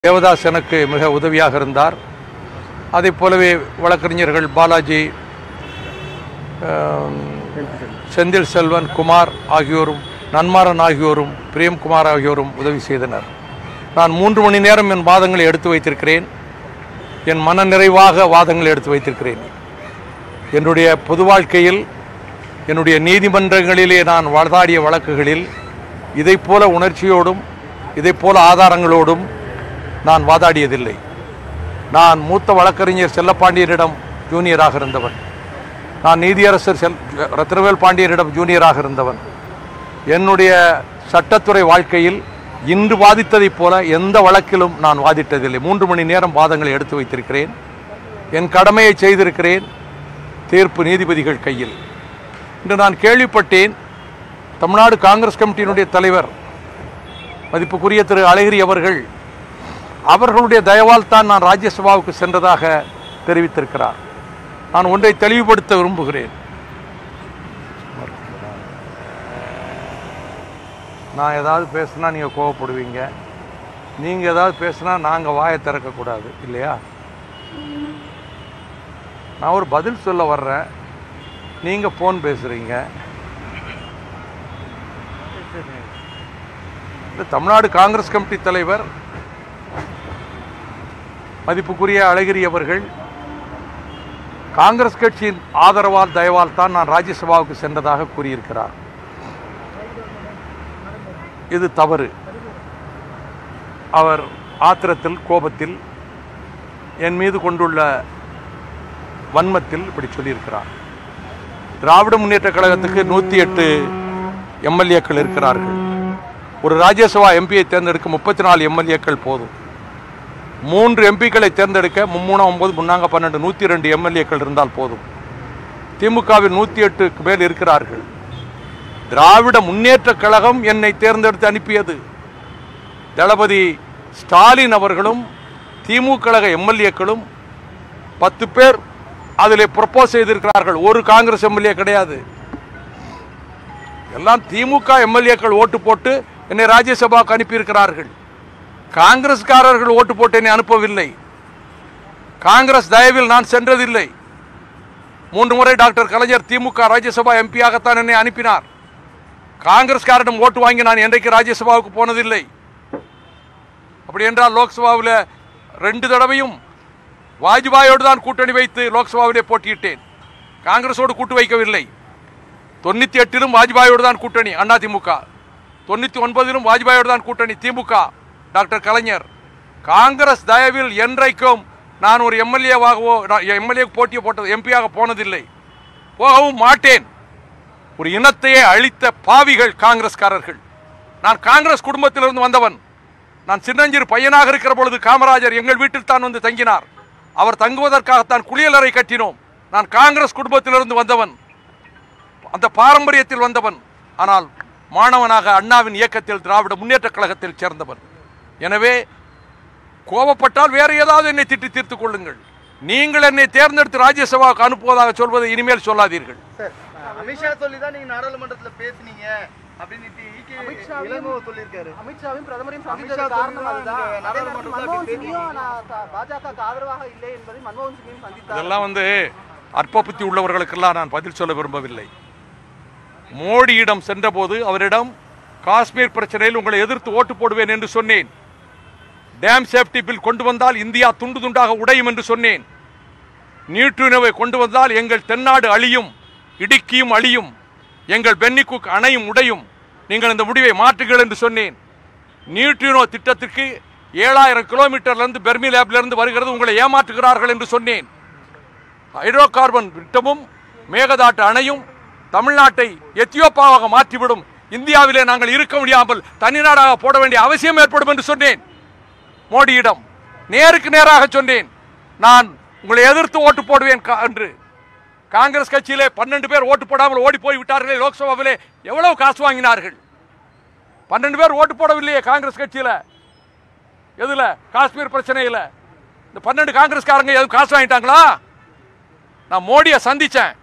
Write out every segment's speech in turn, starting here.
தேவதாஸ் எனக்கு மிக உதவியாக இருந்தார் அதைப் போலவே வழக்கறிஞர்கள் பாலாஜி ஆம், செந்தில் செல்வன் குமார் ஆகியோரும் நன்மாறன் ஆகியோரும் பிரேம்குமார் ஆகியோரும் உதவி செய்தனர் நான் மூன்று மணி நேரம் என் வாதங்களை எடுத்து வைத்திருக்கிறேன் என் மன நிறைவாக வாதங்களை எடுத்து வைத்திருக்கிறேன் என்னுடைய பொது வாழ்க்கையில் என்னுடைய நீதிமன்றங்களிலே நான் வாதாடிய வழக்குகளில் இதைப் போல உணர்ச்சியோடும் இதைப் போல ஆதாரங்களோடும் நான் வாதாடியதில்லை நான் மூத்த வழக்கறிஞர் செல்லப்பாண்டியனிடம் ஜூனியராக இருந்தவன் நான் நீதியரசர் செல் ரத்னவேல் பாண்டியனிடம் ஜூனியராக இருந்தவன் என்னுடைய சட்டத்துறை வாழ்க்கையில் இன்று வாதித்ததைப் போல எந்த வழக்கிலும் நான் வாதிட்டதில்லை மூன்று மணி நேரம் வாதங்களை எடுத்து வைத்திருக்கிறேன் என் கடமையை செய்திருக்கிறேன் தீர்ப்பு நீதிபதிகள் கையில் இன்று நான் கேள்விப்பட்டேன் தமிழ்நாடு காங்கிரஸ் கமிட்டியினுடைய தலைவர் மதிப்புக்குரிய திரு அழகிரி அவர்கள் அவர்களுடைய தயவால் தான் நான் ராஜ்யசபாவுக்கு சென்றதாக தெரிவித்திருக்கிறார் நான் ஒன்றை தெளிவுபடுத்த விரும்புகிறேன் நான் ஏதாவது பேசுனா நீங்கள் கோவப்படுவீங்க நீங்கள் ஏதாவது பேசுனா நாங்கள் வாயை திறக்கக்கூடாது இல்லையா நான் ஒரு பதில் சொல்ல வர்றேன் நீங்கள் ஃபோன் பேசுகிறீங்க இந்த தமிழ்நாடு காங்கிரஸ் கமிட்டி தலைவர் மதிப்புக்குரிய அழகிரி அவர்கள் காங்கிரஸ் கட்சியின் ஆதரவால் தயவால் தான் நான் ராஜ்யசபாவுக்கு சென்றதாக கூறியிருக்கிறார் இது தவறு அவர் ஆத்திரத்தில் கோபத்தில் என் மீது கொண்டுள்ள வன்மத்தில் இப்படி சொல்லியிருக்கிறார் திராவிட முன்னேற்ற கழகத்துக்கு நூற்றி எட்டு எம்எல்ஏக்கள் இருக்கிறார்கள் ஒரு ராஜ்யசபா எம்பியை தேர்ந்தெடுக்க முப்பத்தி நாலு எம்எல்ஏக்கள் போதும் மூன்று எம்பிக்களை தேர்ந்தெடுக்க மும்மூணா ஒன்பது முன்னாங்க பன்னெண்டு நூற்றி ரெண்டு எம்எல்ஏக்கள் இருந்தால் போதும் திமுகவில் நூற்றி எட்டுக்கு மேல் இருக்கிறார்கள் திராவிட முன்னேற்ற கழகம் என்னை தேர்ந்தெடுத்து அனுப்பியது தளபதி ஸ்டாலின் அவர்களும் திமுக கழக எம்எல்ஏக்களும் பத்து பேர் அதிலே ப்ரப்போஸ் செய்திருக்கிறார்கள் ஒரு காங்கிரஸ் எம்எல்ஏ கிடையாது எல்லாம் திமுக எம்எல்ஏக்கள் ஓட்டு போட்டு என்னை ராஜ்யசபாவுக்கு அனுப்பியிருக்கிறார்கள் காங்கிரஸ்காரர்கள் ஓட்டு போட்டு என்னை அனுப்பவில்லை காங்கிரஸ் தயவில் நான் சென்றதில்லை மூன்று முறை டாக்டர் கலைஞர் திமுக ராஜ்யசபா எம்பியாகத்தான் என்னை அனுப்பினார் காங்கிரஸ்காரிடம் ஓட்டு வாங்கி நான் என்றைக்கு ராஜ்யசபாவுக்கு போனதில்லை அப்படி என்றால் லோக்சபாவில் ரெண்டு தடவையும் வாஜ்பாயோடு தான் கூட்டணி வைத்து லோக்சபாவிலே போட்டியிட்டேன் காங்கிரஸோடு கூட்டு வைக்கவில்லை தொண்ணூற்றி எட்டிலும் வாஜ்பாயோடு தான் கூட்டணி அதிமுக தொண்ணூற்றி ஒன்பதிலும் வாஜ்பாயோடு தான் கூட்டணி திமுக டாக்டர் கலைஞர் காங்கிரஸ் தயவில் என்றைக்கும் நான் ஒரு எம்எல்ஏவாகவோ எம்எல்ஏ போட்டியை போட்டது எம்பியாக போனதில்லை போகவும் மாட்டேன் ஒரு இனத்தையே அழித்த பாவிகள் காங்கிரஸ்காரர்கள் நான் காங்கிரஸ் குடும்பத்திலிருந்து வந்தவன் நான் சின்னஞ்சிறு பையனாக இருக்கிற பொழுது காமராஜர் எங்கள் வீட்டில் தான் வந்து தங்கினார் அவர் தங்குவதற்காகத்தான் குளியலறை கட்டினோம் நான் காங்கிரஸ் குடும்பத்திலிருந்து வந்தவன் அந்த பாரம்பரியத்தில் வந்தவன் ஆனால் மாணவனாக அண்ணாவின் இயக்கத்தில் திராவிட முன்னேற்ற கழகத்தில் சேர்ந்தவன் எனவே கோபப்பட்டால் வேறு ஏதாவது என்னை திட்டி தீர்த்துக் கொள்ளுங்கள் நீங்கள் என்னை தேர்ந்தெடுத்து ராஜ்யசபாவுக்கு அனுப்புவதாக சொல்வதை இனிமேல் சொல்லாதீர்கள் சார் அமித்ஷா சொல்லி தான் நீங்க நாடாளுமன்றத்துல பேசுனீங்க அப்படின்னு அமித்ஷாவையும் இளங்கோ சொல்லியிருக்காரு அமித்ஷாவையும் பிரதமரையும் அமித்ஷா சந்தித்தது காரணம் சொல்லுங்க, அதுதான் இந்த அதே நாடாளுமன்றத்துல நேரத்தில் மன்மோகன் அப்படி சிங்கையும் நான் க- பாஜகவுக்கு ஆதரவாக இல்லை என்பதை மன்மோகன் சிங்கையும் சந்தித்தார் இதெல்லாம் வந்து அற்ப புத்தி உள்ளவர்களுக்கெல்லாம் நான் பதில் சொல்ல விரும்பவில்லை மோடியிடம் சென்றபோது அவரிடம் காஷ்மீர் பிரச்சனையில் உங்களை எதிர்த்து ஓட்டு போடுவேன் என்று சொன்னேன் டேம் சேஃப்டி பில் கொண்டு வந்தால் இந்தியா துண்டு துண்டாக உடையும் என்று சொன்னேன் நியூட்ரினோவை கொண்டு வந்தால் எங்கள் தென்னாடு அழியும் இடுக்கியும் அழியும் எங்கள் பென்னிக்குக் அணையும் உடையும் நீங்கள் இந்த முடிவை மாற்றுங்கள் என்று சொன்னேன் நியூட்ரினோ திட்டத்திற்கு ஏழாயிரம் கிலோமீட்டர்லேருந்து பெர்மி லேப்லேருந்து வருகிறது உங்களை ஏமாற்றுகிறார்கள் என்று சொன்னேன் ஹைட்ரோ கார்பன் திட்டமும் மேகதாட்டு அணையும் தமிழ்நாட்டை எத்தியோப்பாவாக மாற்றிவிடும் இந்தியாவிலே நாங்கள் இருக்க முடியாமல் தனிநாடாக போட வேண்டிய அவசியம் ஏற்படும் என்று சொன்னேன் மோடியிடம் நேருக்கு நேராக சொன்னேன் நான் உங்களை எதிர்த்து ஓட்டு போடுவேன் கா- என்று காங்கிரஸ் கட்சியிலே பன்னெண்டு பேர் ஓட்டு போடாமல் ஓடி போய் விட்டார்களே லோக்சபாவிலே எவ்வளவு காசு வாங்கினார்கள் பன்னெண்டு பேர் ஓட்டு போடவில்லையே காங்கிரஸ் கட்சியில் எதுல காஷ்மீர் பிரச்சனையில் இந்த பன்னெண்டு காங்கிரஸ்காரங்க எதுவும் காசு வாங்கிட்டாங்களா நான் மோடியை சந்திச்சேன்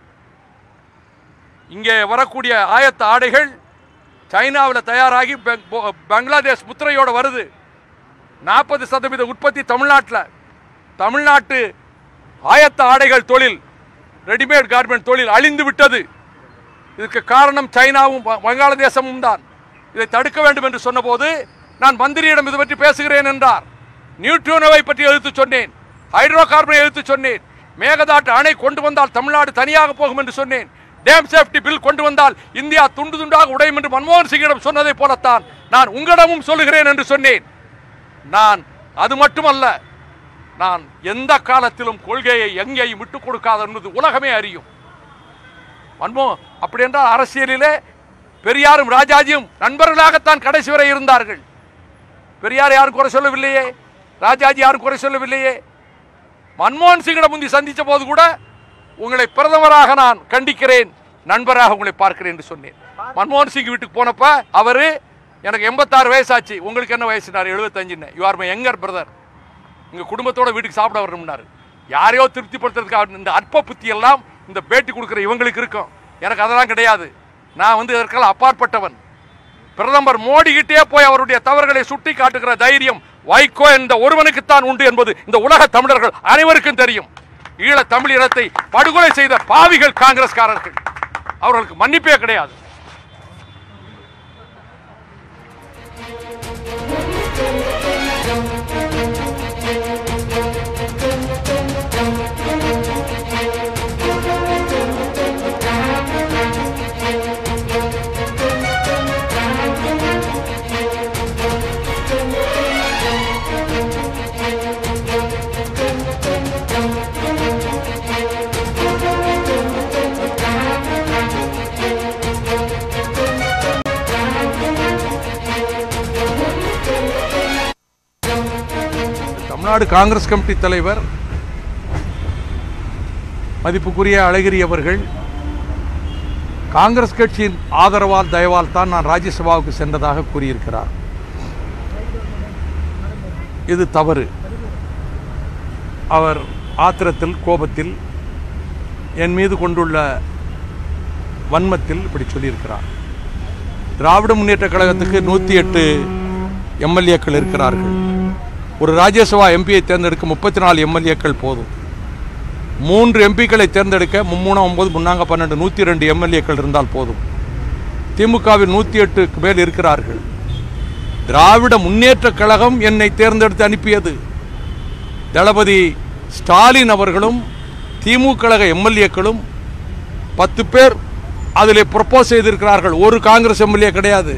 இங்கே வரக்கூடிய ஆயத்த ஆடைகள் சைனாவில் தயாராகி பெங்- போ- பங்களாதேஷ் முத்திரையோட வருது நாற்பது சதவீத உற்பத்தி தமிழ்நாட்டில் தமிழ்நாட்டு ஆயத்த ஆடைகள் தொழில் ரெடிமேட் கார்மெண்ட் தொழில் அழிந்து விட்டது இதுக்கு காரணம் சைனாவும் வ- வங்காளதேசமும் தான் இதை தடுக்க வேண்டும் என்று சொன்னபோது நான் மந்திரியிடம் இது பற்றி பேசுகிறேன் என்றார் நியூட்ரோனோவை பற்றி எழுத்து சொன்னேன் ஹைட்ரோ கார்பனை எழுத்து சொன்னேன் மேகதாட்டு அணை கொண்டு வந்தால் தமிழ்நாடு தனியாக போகும் என்று சொன்னேன் டேம் சேஃப்டி பில் கொண்டு வந்தால் இந்தியா துண்டு துண்டாக உடையும் என்று மன்மோகன் சிங்கிடம் சொன்னதை போலத்தான் நான் உங்களிடமும் சொல்லுகிறேன் என்று சொன்னேன் நான் அது மட்டுமல்ல நான் எந்த காலத்திலும் கொள்கையை எங்கேயும் விட்டுக் கொடுக்காத என்பது உலகமே அறியும் வன்மோ அப்படி என்றால் அரசியலிலே பெரியாரும் ராஜாஜியும் நண்பர்களாகத்தான் கடைசி வரை இருந்தார்கள் பெரியார் யாரும் குறை சொல்லவில்லையே ராஜாஜி யாரும் குறை சொல்லவில்லையே மன்மோகன் சிங்கிடம் முந்தி சந்தித்த போது கூட உங்களை பிரதமராக நான் கண்டிக்கிறேன் நண்பராக உங்களை பார்க்கிறேன் என்று சொன்னேன் மன்மோகன் சிங் வீட்டுக்கு போனப்ப அவரு எனக்கு எண்பத்தாறு வயசாச்சு உங்களுக்கு என்ன வயசுனாரு எழுபத்தஞ்சுன்னு you are my younger brother எங்க குடும்பத்தோட வீட்டுக்கு சாப்பிட வரணும்னாரு யாரையோ திருப்திப்படுத்துறதுக்கு இந்த அற்ப புத்தி எல்லாம் இந்த பேட்டி கொடுக்குற இவங்களுக்கு இருக்கும் எனக்கு அதெல்லாம் கிடையாது நான் வந்து இதற்கெல்லாம் அப்பாற்பட்டவன் பிரதமர் மோடி கிட்டே போய் அவருடைய தவறுகளை சுட்டி காட்டுகிற தைரியம் வைகோ என்ற ஒருவனுக்குத்தான் உண்டு என்பது இந்த உலக தமிழர்கள் அனைவருக்கும் தெரியும் ஈழ தமிழ் இனத்தை படுகொலை செய்த பாவிகள் காங்கிரஸ்காரர்கள் அவர்களுக்கு மன்னிப்பே கிடையாது தமிழ்நாடு காங்கிரஸ் கமிட்டி தலைவர் மதிப்புக்குரிய அழகிரி அவர்கள் காங்கிரஸ் கட்சியின் ஆதரவால் தயவால் தான் நான் ராஜ்யசபாவுக்கு சென்றதாக கூறியிருக்கிறார் இது தவறு அவர் ஆத்திரத்தில் கோபத்தில் என் மீது கொண்டுள்ள வன்மத்தில் இப்படி சொல்லியிருக்கிறார் திராவிட முன்னேற்ற கழகத்துக்கு நூற்றி எட்டு எம்எல்ஏக்கள் இருக்கிறார்கள் ஒரு ராஜ்யசபா எம்பியை தேர்ந்தெடுக்க முப்பத்தி நாலு எம்எல்ஏக்கள் போதும் மூன்று எம்பிக்களை தேர்ந்தெடுக்க மும்மூணா ஒன்பது முன்னாங்க பன்னெண்டு நூற்றி ரெண்டு எம்எல்ஏக்கள் இருந்தால் போதும் திமுகவில் நூற்றி எட்டுக்கு மேல் இருக்கிறார்கள் திராவிட முன்னேற்ற கழகம் என்னை தேர்ந்தெடுத்து அனுப்பியது தளபதி ஸ்டாலின் அவர்களும் திமுக கழக எம்எல்ஏக்களும் பத்து பேர் அதிலே ப்ரப்போஸ் செய்திருக்கிறார்கள் ஒரு காங்கிரஸ் எம்எல்ஏ கிடையாது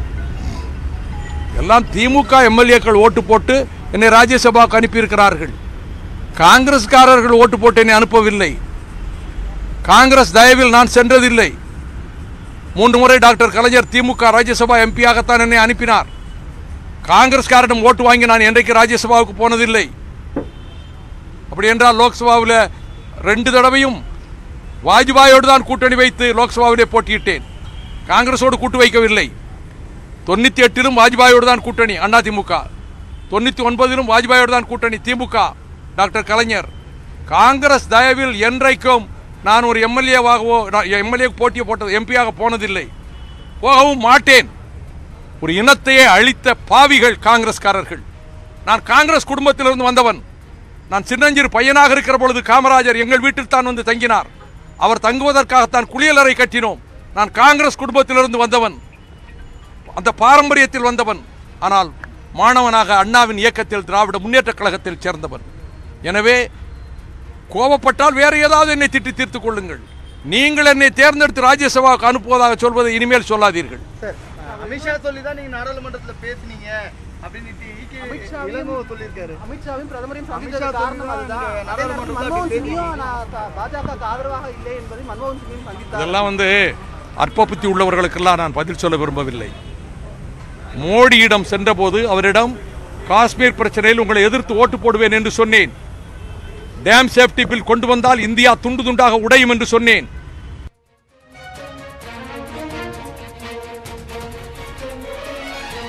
எல்லாம் திமுக எம்எல்ஏக்கள் ஓட்டு போட்டு என்னை ராஜ்யசபாவுக்கு அனுப்பியிருக்கிறார்கள் காங்கிரஸ்காரர்கள் ஓட்டு போட்டு என்னை அனுப்பவில்லை காங்கிரஸ் தயவில் நான் சென்றதில்லை மூன்று முறை டாக்டர் கலைஞர் திமுக ராஜ்யசபா எம்பியாகத்தான் என்னை அனுப்பினார் காங்கிரஸ்காரிடம் ஓட்டு வாங்கி நான் என்றைக்கு ராஜ்யசபாவுக்கு போனதில்லை அப்படி என்றால் லோக்சபாவில் ரெண்டு தடவையும் வாஜ்பாயோடு தான் கூட்டணி வைத்து லோக்சபாவிலே போட்டியிட்டேன் காங்கிரஸோடு கூட்டு வைக்கவில்லை தொண்ணூற்றி எட்டிலும் வாஜ்பாயோடு தான் கூட்டணி அதிமுக தொண்ணூற்றி ஒன்பதிலும் வாஜ்பாயோடு தான் கூட்டணி திமுக டாக்டர் கலைஞர் காங்கிரஸ் தயவில் என்றைக்கும் நான் ஒரு எம்எல்ஏவாகவோ எம்எல்ஏ போட்டியை போட்டது எம்பியாக போனதில்லை போகவும் மாட்டேன் ஒரு இனத்தையே அழித்த பாவிகள் காங்கிரஸ்காரர்கள் நான் காங்கிரஸ் குடும்பத்திலிருந்து வந்தவன் நான் சின்னஞ்சிறு பையனாக இருக்கிற பொழுது காமராஜர் எங்கள் வீட்டில் தான் வந்து தங்கினார் அவர் தங்குவதற்காகத்தான் குளியலறை கட்டினோம் நான் காங்கிரஸ் குடும்பத்திலிருந்து வந்தவன் அந்த பாரம்பரியத்தில் வந்தவன் ஆனால் மாணவனாக அண்ணாவின் இயக்கத்தில் திராவிட முன்னேற்ற கழகத்தில் சேர்ந்தவன் எனவே கோபப்பட்டால் வேற ஏதாவது என்னை திட்டி தீர்த்துக் கொள்ளுங்கள் நீங்கள் என்னை தேர்ந்தெடுத்து ராஜ்யசபாவுக்கு அனுப்புவதாக சொல்வதை இனிமேல் சொல்லாதீர்கள் சார் அமித்ஷா சொல்லி தான் நீங்க நாடாளுமன்றத்துல பேசுனீங்க அப்படின்னு ஈகே அமித்ஷாவையும் இளங்கோ சொல்லியிருக்காரு அமித்ஷாவையும் பிரதமரையும் அமித்ஷா சந்தித்தது காரணம் சொல்லுங்க, அதுதான் இந்த அதே நேரத்தில் நாடாளுமன்றத்துல மன்மோகன் அப்படி சிங்கையும் நான் க- பாஜகவுக்கு ஆதரவாக இல்லை என்பதை மன்மோகன் சிங்கையும் சந்தித்தார் இதெல்லாம் வந்து அற்ப புத்தி உள்ளவர்களுக்கெல்லாம் நான் பதில் சொல்ல விரும்பவில்லை மோடியிடம் சென்றபோது அவரிடம் காஷ்மீர் பிரச்சனையில் உங்களை எதிர்த்து ஓட்டு போடுவேன் என்று சொன்னேன் டேம் சேஃப்டி பில் கொண்டு வந்தால் இந்தியா துண்டு துண்டாக உடையும் என்று சொன்னேன்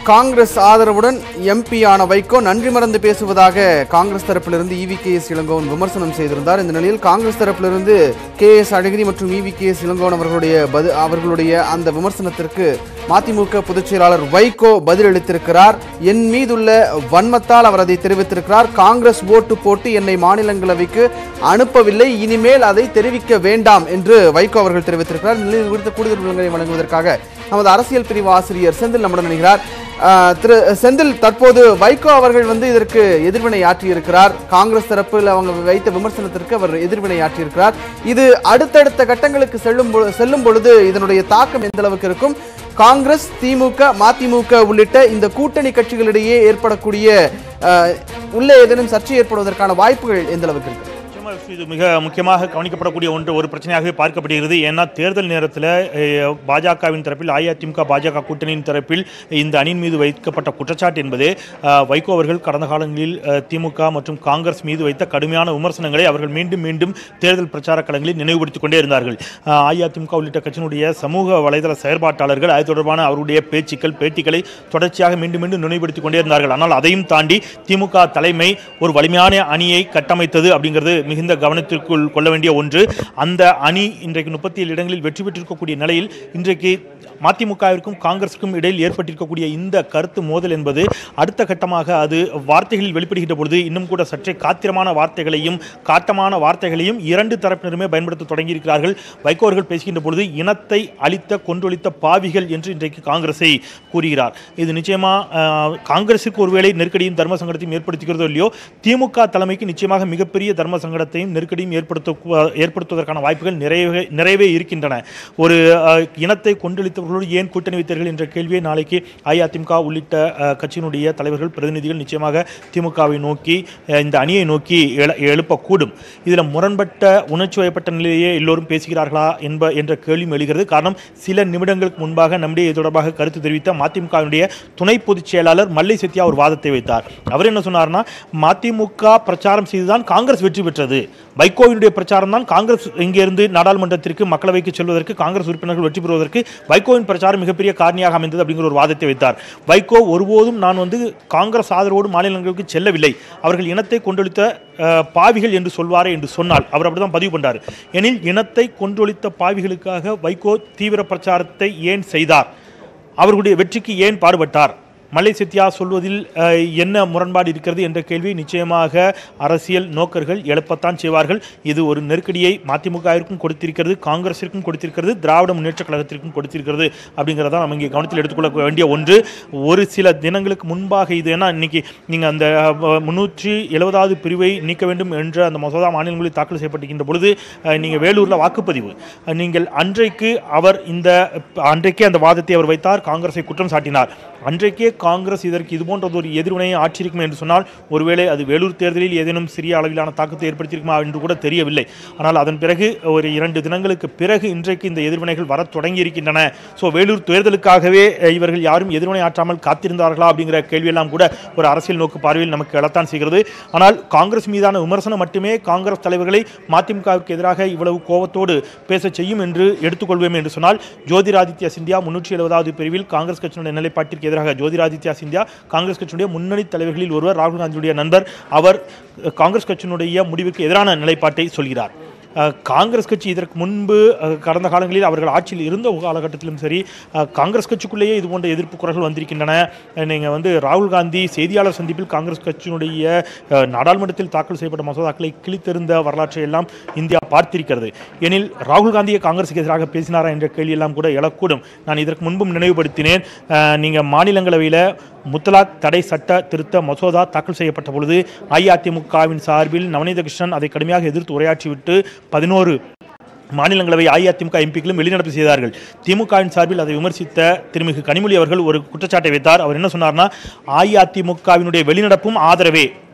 காங்கிரஸ் ஆதரவுடன் எம்பியான வைகோ நன்றி மறந்து பேசுவதாக காங்கிரஸ் தரப்பிலிருந்து இவி கே எஸ் இளங்கோவன் விமர்சனம் செய்திருந்தார் இந்த நிலையில் காங்கிரஸ் தரப்பிலிருந்து கே எஸ் அழகிரி மற்றும் இவி கே எஸ் இளங்கோவன் அவர்களுடைய பது அவர்களுடைய அந்த விமர்சனத்திற்கு மதிமுக பொதுச் செயலாளர் வைகோ பதிலளித்திருக்கிறார் என் மீதுள்ள வன்மத்தால் அவர் அதை தெரிவித்திருக்கிறார் காங்கிரஸ் ஓட்டு போட்டு என்னை மாநிலங்களவைக்கு அனுப்பவில்லை இனிமேல் அதை தெரிவிக்க வேண்டாம் என்று வைகோ அவர்கள் தெரிவித்திருக்கிறார் இந்த நிலையில் குறித்த கூடுதல் விவரங்களை வழங்குவதற்காக நமது அரசியல் பிரிவு ஆசிரியர் செந்தில் நம்முடன் இணைகிறார் ஆஹ் திரு செந்தில் தற்போது வைகோ அவர்கள் வந்து இதற்கு எதிர்வினை ஆற்றியிருக்கிறார் காங்கிரஸ் தரப்பில் அவங்க வைத்த விமர்சனத்திற்கு அவர் எதிர்வினை ஆற்றியிருக்கிறார் இது அடுத்தடுத்த கட்டங்களுக்கு செல்லும் பொ- செல்லும் பொழுது இதனுடைய தாக்கம் எந்த அளவுக்கு இருக்கும் காங்கிரஸ் திமுக மதிமுக உள்ளிட்ட இந்த கூட்டணி கட்சிகளிடையே ஏற்படக்கூடிய ஆஹ், உள்ளே ஏதேனும் சர்ச்சை ஏற்படுவதற்கான வாய்ப்புகள் எந்த அளவுக்கு இருக்கு நிச்சயமா இது மிக முக்கியமாக கவனிக்கப்படக்கூடிய ஒன்று ஒரு பிரச்சனையாகவே பார்க்கப்படுகிறது ஏன்னா தேர்தல் நேரத்தில் அஹ், பாஜகவின் தரப்பில் அஇஅதிமுக பாஜக கூட்டணியின் தரப்பில் இந்த அணியின் மீது வைக்கப்பட்ட குற்றச்சாட்டு என்பது அஹ், வைகோ அவர்கள் கடந்த காலங்களில் அஹ், திமுக மற்றும் காங்கிரஸ் மீது வைத்த கடுமையான விமர்சனங்களை அவர்கள் மீண்டும் மீண்டும் தேர்தல் பிரச்சார களங்களில் நினைவுபடுத்திக் கொண்டே இருந்தார்கள் அஹ், அஇஅதிமுக உள்ளிட்ட கட்சியினுடைய சமூக வலைதள செயற்பாட்டாளர்கள் அது தொடர்பான அவருடைய பேச்சுக்கள் பேட்டிகளை தொடர்ச்சியாக மீண்டும் மீண்டும் நினைவுபடுத்திக் கொண்டே இருந்தார்கள் ஆனால் அதையும் தாண்டி திமுக தலைமை ஒரு வலிமையான அணியை கட்டமைத்தது அப்படிங்கிறது மிகுந்த கவனத்திற்குள் கொள்ள வேண்டிய ஒன்று அந்த அணி இன்றைக்கு முப்பத்தி ஏழு இடங்களில் வெற்றி பெற்றிருக்கக்கூடிய நிலையில் இன்றைக்கு மதிமுகவிற்கும் காங்கிரஸுக்கும் இடையில் ஏற்பட்டிருக்கக்கூடிய இந்த கருத்து மோதல் என்பது அடுத்த கட்டமாக அது வார்த்தைகளில் வெளிப்படுகின்ற பொழுது இன்னும் கூட சற்றே காத்திரமான வார்த்தைகளையும் காட்டமான வார்த்தைகளையும் இரண்டு தரப்பினருமே பயன்படுத்த தொடங்கியிருக்கிறார்கள் வைகோ அவர்கள் பேசுகின்ற பொழுது இனத்தை அழித்த கொன்றொழித்த பாவிகள் என்று இன்றைக்கு காங்கிரஸை கூறுகிறார் இது நிச்சயமா அஹ், காங்கிரஸுக்கு ஒருவேளை நெருக்கடியும் தர்ம சங்கடத்தையும் ஏற்படுத்துகிறதோ இல்லையோ திமுக தலைமைக்கு நிச்சயமாக மிகப்பெரிய தர்ம சங்கடத்தையும் நெருக்கடியும் ஏற்படுத்த ஏற்படுத்துவதற்கான வாய்ப்புகள் நிறையவே நிறையவே இருக்கின்றன ஒரு அஹ், இனத்தை கொன்றளித்தவர்களோடு ஏன் கூட்டணி வைத்தீர்கள் என்ற கேள்வியை நாளைக்கு அஇஅதிமுக உள்ளிட்ட அஹ், கட்சியினுடைய தலைவர்கள் பிரதிநிதிகள் நிச்சயமாக திமுகவை நோக்கி அஹ், இந்த அணியை நோக்கி எழ- எழுப்பக்கூடும் இதில் முரண்பட்ட உணர்ச்சி வயப்பட்ட நிலையே எல்லோரும் பேசுகிறார்களா என்ப என்ற கேள்வியும் எழுகிறது காரணம் சில நிமிடங்களுக்கு முன்பாக நம்முடைய இது தொடர்பாக கருத்து தெரிவித்த மதிமுகவினுடைய துணை பொதுச் செயலாளர் மல்லை சத்யா ஒரு வாதத்தை வைத்தார் அவர் என்ன சொன்னார்னா மதிமுக பிரச்சாரம் செய்துதான் காங்கிரஸ் வெற்றி பெற்றது வைகோவினுடைய பிரச்சாரம் தான் காங்கிரஸ் இங்கிருந்து நாடாளுமன்றத்திற்கு மக்களவைக்கு செல்வதற்கு காங்கிரஸ் உறுப்பினர்கள் வெற்றி பெறுவதற்கு வைகோவின் பிரச்சாரம் மிகப்பெரிய காரணியாக அமைந்தது அப்படிங்கிற ஒரு வாதத்தை வைத்தார் வைகோ ஒருபோதும் நான் வந்து காங்கிரஸ் ஆதரவோடு மாநிலங்களுக்கு செல்லவில்லை அவர்கள் இனத்தை கொண்டொழித்த அஹ், பாவிகள் என்று சொல்வாரே என்று சொன்னால் அவர் அப்படிதான் பதிவு பண்ணார் எனில் இனத்தை கொன்றொழித்த பாவிகளுக்காக வைகோ தீவிர பிரச்சாரத்தை ஏன் செய்தார் அவர்களுடைய வெற்றிக்கு ஏன் பாடுபட்டார் மல்லை சத்யா சொல்வதில் அஹ், என்ன முரண்பாடு இருக்கிறது என்ற கேள்வி நிச்சயமாக அரசியல் நோக்கர்கள் எழுப்பத்தான் செய்வார்கள் இது ஒரு நெருக்கடியை மதிமுகவிற்கும் கொடுத்திருக்கிறது காங்கிரஸிற்கும் கொடுத்திருக்கிறது திராவிட முன்னேற்ற கழகத்திற்கும் கொடுத்திருக்கிறது அப்படிங்கிறத நம்ம இங்கே கவனத்தில் எடுத்துக்கொள்ள வேண்டிய ஒன்று ஒரு சில தினங்களுக்கு முன்பாக இது ஏன்னா இன்னைக்கு நீங்கள் அந்த முன்னூற்றி எழுபதாவது பிரிவை நீக்க வேண்டும் என்ற அந்த மசோதா மாநிலங்களில் தாக்கல் செய்யப்பட்டிருக்கின்ற பொழுது நீங்கள் வேலூரில் வாக்குப்பதிவு அஹ், நீங்கள் அன்றைக்கு அவர் இந்த அன்றைக்கே அந்த வாதத்தை அவர் வைத்தார் காங்கிரஸை குற்றம் சாட்டினார் அன்றைக்கே காங்கிரஸ் இதற்கு இது போன்ற ஒரு எதிர்வினையை ஆட்சியிருக்கும் என்று சொன்னால் ஒருவேளை அது வேலூர் தேர்தலில் ஏதேனும் சிறிய அளவிலான தாக்கத்தை ஏற்படுத்தியிருக்குமா என்று கூட தெரியவில்லை ஆனால் அதன் பிறகு ஒரு இரண்டு தினங்களுக்கு பிறகு இன்றைக்கு இந்த எதிர்வினைகள் வரத் தொடங்கி இருக்கின்றன ஸோ வேலூர் தேர்தலுக்காகவே அஹ், இவர்கள் யாரும் எதிர்வினை ஆற்றாமல் காத்திருந்தார்களா அப்படிங்கிற கேள்வியெல்லாம் கூட ஒரு அரசியல் நோக்கு பார்வையில் நமக்கு எழத்தான் செய்கிறது ஆனால் காங்கிரஸ் மீதான விமர்சனம் மட்டுமே காங்கிரஸ் தலைவர்களை மதிமுகவிற்கு எதிராக இவ்வளவு கோபத்தோடு பேசச் செய்யும் என்று எடுத்துக்கொள்வோம் என்று சொன்னால் ஜோதிராதித்யா சிந்தியா முன்னூற்றி எழுபதாவது பிரிவில் காங்கிரஸ் கட்சியினுடைய நிலைப்பாட்டிற்கு எதிராக ஜோதிராதித்யா சிந்தியா காங்கிரஸ் கட்சியினுடைய முன்னணி தலைவர்களில் ஒருவர் ராகுல் காந்தியுடைய நண்பர் அவர் அஹ், காங்கிரஸ் கட்சியினுடைய முடிவுக்கு எதிரான நிலைப்பாட்டை சொல்கிறார் அஹ், காங்கிரஸ் கட்சி இதற்கு முன்பு அஹ், கடந்த காலங்களில் அவர்கள் ஆட்சியில் இருந்த காலகட்டத்திலும் சரி அஹ், காங்கிரஸ் கட்சிக்குள்ளேயே இது போன்ற எதிர்ப்பு குரல்கள் வந்திருக்கின்றன நீங்கள் வந்து ராகுல் காந்தி செய்தியாளர் சந்திப்பில் காங்கிரஸ் கட்சியினுடைய அஹ், நாடாளுமன்றத்தில் தாக்கல் செய்யப்பட்ட மசோதாக்களை கிழித்தெறிந்த வரலாற்றை எல்லாம் இந்தியா பார்த்திருக்கிறது எனில் ராகுல் காந்தியை காங்கிரஸுக்கு எதிராக பேசினாரா என்ற கேள்வியெல்லாம் கூட எழக்கூடும் நான் இதற்கு முன்பும் நினைவுபடுத்தினேன் அஹ், நீங்கள் மாநிலங்களவையில் முத்தலாக் தடை சட்ட திருத்த மசோதா தாக்கல் செய்யப்பட்ட பொழுது அஇஅதிமுகவின் சார்பில் நவநீத கிருஷ்ணன் அதை கடுமையாக எதிர்த்து உரையாற்றிவிட்டு பதினோரு மாநிலங்களவை அஇஅதிமுக எம்பிக்களும் வெளிநடப்பு செய்தார்கள் திமுகவின் சார்பில் அதை விமர்சித்த திருமிகு கனிமொழி அவர்கள் ஒரு குற்றச்சாட்டை வைத்தார் அவர் என்ன சொன்னார்னா அஇஅதிமுகவினுடைய வெளிநடப்பும் ஆதரவே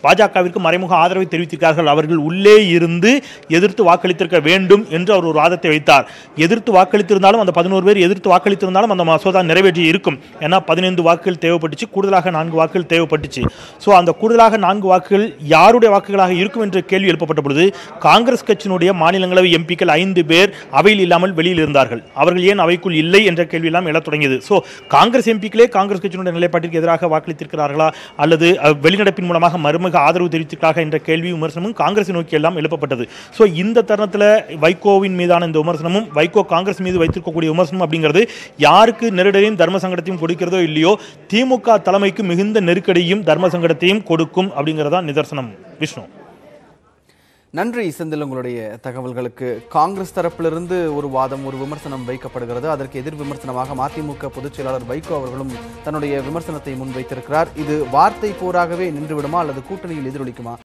பாஜகவிற்கு மறைமுக ஆதரவை தெரிவித்திருக்கிறார்கள் அவர்கள் உள்ளே இருந்து எதிர்த்து வாக்களித்திருக்க வேண்டும் என்று அவர் ஒரு வாதத்தை வைத்தார் எதிர்த்து வாக்களித்திருந்தாலும் அந்த பதினோரு பேர் எதிர்த்து வாக்களித்திருந்தாலும் அந்த மசோதா நிறைவேற்றி இருக்கும் ஏன்னா பதினைந்து வாக்குகள் தேவைப்பட்டுச்சு கூடுதலாக நான்கு வாக்குகள் தேவைப்பட்டுச்சு ஸோ அந்த கூடுதலாக நான்கு வாக்குகள் யாருடைய வாக்குகளாக இருக்கும் என்ற கேள்வி எழுப்பப்பட்ட பொழுது காங்கிரஸ் கட்சியினுடைய மாநிலங்களவை எம்பிக்கள் ஐந்து பேர் அவையில் இல்லாமல் வெளியில் இருந்தார்கள் அவர்கள் ஏன் அவைக்குள் இல்லை என்ற கேள்வி எல்லாம் எழத் தொடங்கியது ஸோ காங்கிரஸ் எம்பிக்களே காங்கிரஸ் கட்சியினுடைய நிலைப்பாட்டிற்கு எதிராக வாக்களித்திருக்கிறார்களா அல்லது அஹ், வெளிநடப்பின் மூலமாக மருமக ஆதரவு தெரிவித்திருக்கிறார்கள் என்ற கேள்வி விமர்சனமும் காங்கிரஸ் நோக்கி எல்லாம் எழுப்பப்பட்டது ஸோ இந்த தருணத்தில் வைகோவின் மீதான இந்த விமர்சனமும் வைகோ காங்கிரஸ் மீது வைத்திருக்கக்கூடிய விமர்சனம் அப்படிங்கிறது யாருக்கு நெருடலையும் தர்ம சங்கடத்தையும் கொடுக்கிறதோ இல்லையோ திமுக தலைமைக்கு மிகுந்த நெருக்கடியும் தர்ம சங்கடத்தையும் கொடுக்கும் அப்படிங்கிறதா நிதர்சனம் விஷ்ணு நன்றி செந்தில் உங்களுடைய தகவல்களுக்கு காங்கிரஸ் தரப்பிலிருந்து ஒரு வாதம் ஒரு விமர்சனம் வைக்கப்படுகிறது அதற்கு எதிர் விமர்சனமாக மதிமுக பொதுச் செயலாளர் வைகோ அவர்களும் தன்னுடைய விமர்சனத்தை முன்வைத்திருக்கிறார் இது வார்த்தை போராகவே நின்றுவிடுமா அல்லது கூட்டணியில் எதிரொலிக்குமா